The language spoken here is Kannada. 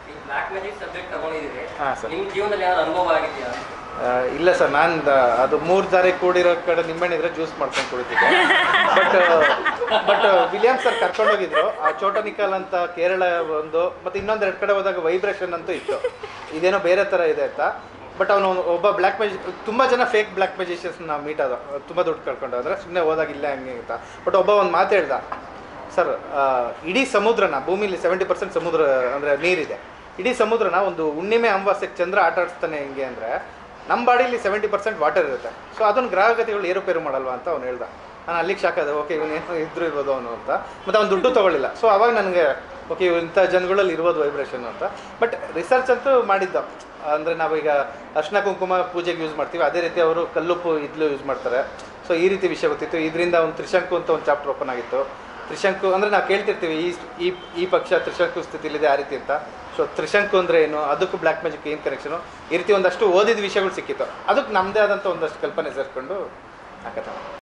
ಈ ಬ್ಲ್ಯಾಕ್ ಮ್ಯಾಜಿಕ್ ಸಬ್ಜೆಕ್ಟ್ ತಗೊಂಡಿದ್ದೀರಿ ಹಾಂ ಸರ್ ನಿಮ್ಮ ಜೀವನದಲ್ಲಿ ಯಾವ್ದು ಅನುಭವ ಆಗಿದೆಯಾ ಆ, ಇಲ್ಲ ಸರ್ ನಾನು ಅದು ಮೂರು ದಾರಿ ಕೂಡಿರೋ ಕಡೆ ನಿಂಬೆಹಣ್ಣು ಇದ್ರೆ ಜ್ಯೂಸ್ ಮಾಡ್ಕೊಂಡು ಕುಡಿತಿದ್ದೆ ಬಟ್ ಬಟ್ ವಿಲಿಯಮ್ ಸರ್ ಕರ್ಕೊಂಡೋಗಿದ್ರು ಆ ಚೋಟ ನಿಕಾಲ್ ಅಂತ ಕೇರಳ ಒಂದು ಮತ್ತು ಇನ್ನೊಂದು ಎರಡು ಕಡೆ ಹೋದಾಗ ವೈಬ್ರೇಷನ್ ಅಂತೂ ಇತ್ತು ಇದೇನೋ ಬೇರೆ ಥರ ಇದೆ ಅಂತ ಬಟ್ ಅವನು ಒಬ್ಬ ಬ್ಲ್ಯಾಕ್ ಮ್ಯಾಜಿ ತುಂಬ ಜನ ಫೇಕ್ ಬ್ಲ್ಯಾಕ್ ಮ್ಯಾಜಿಷಿಯನ್ಸ್ ನಾವು ಮೀಟ್ ಆದ ತುಂಬ ದುಡ್ಡು ಕಳ್ಕೊಂಡು ಆದರೆ ಸುಮ್ಮನೆ ಹೋದಾಗ ಇಲ್ಲ ಹಂಗೆ ಅಂತ ಬಟ್ ಒಬ್ಬ ಒಂದು ಮಾತು ಹೇಳ್ದ ಸರ್ ಆ, ಇಡೀ ಸಮುದ್ರನ ಭೂಮಿಲಿ ಸೆವೆಂಟಿ ಪರ್ಸೆಂಟ್ ಸಮುದ್ರ ಅಂದರೆ ನೀರಿದೆ ಇಡೀ ಸಮುದ್ರನ ಒಂದು ಹುಣ್ಣಿಮೆ ಅಮಾವಾಸ್ಯಕ್ಕೆ ಚಂದ್ರ ಆಟ ಆಡಿಸ್ತಾನೆ ಹೆಂಗೆ ಅಂದರೆ ನಮ್ಮ ಬಾಡಿಲಿ ಸೆವೆಂಟಿ ಪರ್ಸೆಂಟ್ ವಾಟರ್ ಇರುತ್ತೆ ಸೊ ಅದನ್ನು ಗ್ರಹಗತಿಗಳು ಏರುಪೇರು ಮಾಡಲ್ವಾ ಅಂತ ಅವ್ನು ಹೇಳ್ದ ನಾನು ಅಲ್ಲಿಗೆ ಶಾಕ್ ಆದೆ ಓಕೆ ಇವನೇನು ಇದ್ರು ಇರ್ಬೋದು ಅವನು ಅಂತ ಮತ್ತು ಅವ್ನು ದುಡ್ಡು ತೊಗೊಳ್ಳಿಲ್ಲ ಸೊ ಅವಾಗ ನನಗೆ ಓಕೆ ಇಂಥ ಜನಗಳಲ್ಲಿ ಇರ್ಬೋದು ವೈಬ್ರೇಷನ್ ಅಂತ ಬಟ್ ರಿಸರ್ಚ್ ಅಂತೂ ಮಾಡಿದ್ದ ಅಂದರೆ ನಾವೀಗ ಅರ್ಶಿನ ಕುಂಕುಮ ಪೂಜೆಗೆ ಯೂಸ್ ಮಾಡ್ತೀವಿ ಅದೇ ರೀತಿ ಅವರು ಕಲ್ಲುಪ್ಪು ಇದ್ಲು ಯೂಸ್ ಮಾಡ್ತಾರೆ ಸೊ ಈ ರೀತಿ ವಿಷಯ ಗೊತ್ತಿತ್ತು ಇದರಿಂದ ಒಂದು ತ್ರಿಶಂಕು ಅಂತ ಒಂದು ಚಾಪ್ಟರ್ ಓಪನ್ ಆಗಿತ್ತು ತ್ರಿಶಂಕು ಅಂದರೆ ನಾವು ಕೇಳ್ತಿರ್ತೀವಿ ಈ ಈ ಈ ಪಕ್ಷ ತ್ರಿಶಂಕು ಸ್ಥಿತಿಲಿದೆ ಆ ರೀತಿ ಅಂತ ಸೊ ತ್ರಿಶಂಕು ಅಂದರೆ ಏನು ಅದಕ್ಕೂ ಬ್ಲ್ಯಾಕ್ ಮ್ಯಾಜಿಕ್ ಏನು ಕನೆಕ್ಷನು ಈ ರೀತಿ ಒಂದಷ್ಟು ಓದಿದ ವಿಷಯಗಳು ಸಿಕ್ಕಿತ್ತು ಅದಕ್ಕೆ ನಮ್ಮದೇ ಆದಂಥ ಒಂದಷ್ಟು ಕಲ್ಪನೆ ಸೇರಿಕೊಂಡು ಹಾಕತ್ತೆ